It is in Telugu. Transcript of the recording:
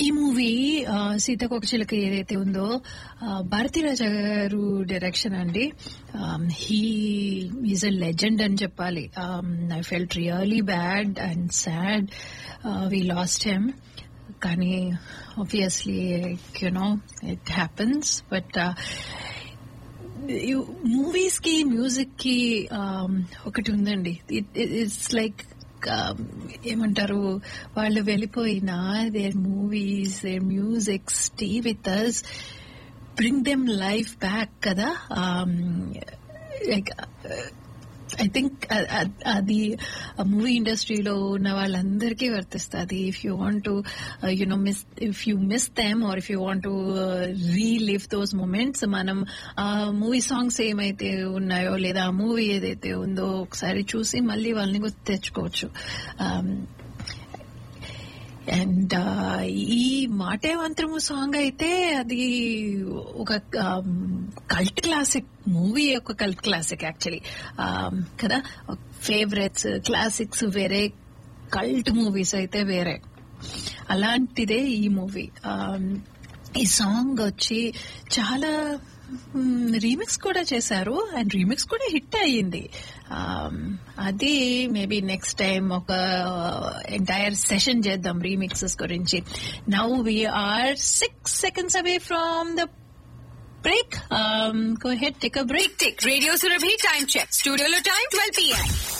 ఈ మూవీ సీతకొక చిలక ఏదైతే ఉందో భారతీరాజా గారు డైరెక్షన్ అండి హీ ఈజ్ అ లెజెండ్ అని చెప్పాలి I felt really bad and sad we lost him కానీ obviously you know it happens but movies కి మ్యూజిక్ కి ఒకటి ఉందండి ఇట్స్ లైక్ ఏమంటారు వాళ్ళు వెళ్ళిపోయినా their movies their music stay with us bring them life back కదా లైక్ ఐ థింక్ అది మూవీ ఇండస్ట్రీలో ఉన్న వాళ్ళందరికీ వర్తిస్తుంది if you want to you know miss if you miss them or if you want to relive those moments మనం ఆ మూవీ సాంగ్స్ ఏమైతే ఉన్నాయో లేదా ఆ మూవీ ఏదైతే ఉందో ఒకసారి చూసి మళ్ళీ వాళ్ళని గుర్తు తెచ్చుకోవచ్చు అండ్ ఈ మాటే మంత్రము సాంగ్ అయితే అది ఒక కల్ట్ క్లాసిక్ మూవీ ఒక కల్ట్ క్లాసిక్ యాక్చువల్లీ కదా ఫేవరెట్స్ క్లాసిక్స్ వేరే కల్ట్ మూవీస్ అయితే వేరే అలాంటిదే ఈ మూవీ ఈ సాంగ్ వచ్చి చాలా రీమిక్స్ కూడా చేశారు అండ్ రీమిక్స్ కూడా హిట్ అయ్యింది అది మేబీ నెక్స్ట్ టైం ఒక ఎంటైర్ సెషన్ చేద్దాం రీమిక్సెస్ గురించి now we're six seconds away from the break. Um, go ahead, take a break. Tick, Tick. Radio Surabhi time check. Studio lo time 12 p.m.